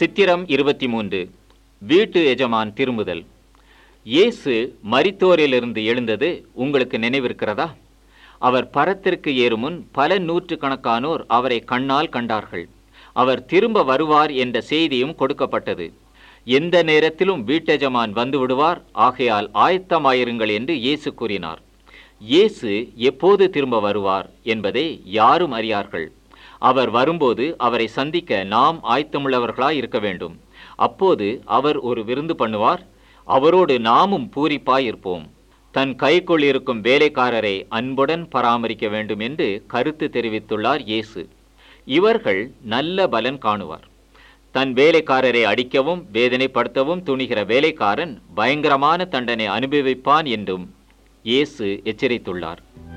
சித்திரம் இருபத்தி மூன்று வீட்டு எஜமான் திரும்புதல் இயேசு மரித்தோரிலிருந்து எழுந்தது உங்களுக்கு நினைவிருக்கிறதா அவர் பரத்திற்கு ஏறுமுன் பல நூற்றுக்கணக்கானோர் அவரை கண்ணால் கண்டார்கள் அவர் திரும்ப வருவார் என்ற செய்தியும் கொடுக்கப்பட்டது எந்த நேரத்திலும் வீட்டெஜமான் வந்து விடுவார் ஆகையால் ஆயத்தமாயிருங்கள் என்று இயேசு கூறினார் இயேசு எப்போது திரும்ப வருவார் என்பதை யாரும் அறியார்கள் அவர் வரும்போது அவரை சந்திக்க நாம் ஆயத்தமுள்ளவர்களாய் இருக்க வேண்டும் அப்போது அவர் ஒரு விருந்து பண்ணுவார் அவரோடு நாமும் பூரிப்பாய் இருப்போம் தன் கைக்குள் இருக்கும் வேலைக்காரரை அன்புடன் பராமரிக்க வேண்டும் என்று கருத்து தெரிவித்துள்ளார் இயேசு இவர்கள் நல்ல பலன் காணுவார் தன் வேலைக்காரரை அடிக்கவும் வேதனைப்படுத்தவும் துணிகிற வேலைக்காரன் பயங்கரமான தண்டனை அனுபவிப்பான் என்றும் இயேசு எச்சரித்துள்ளார்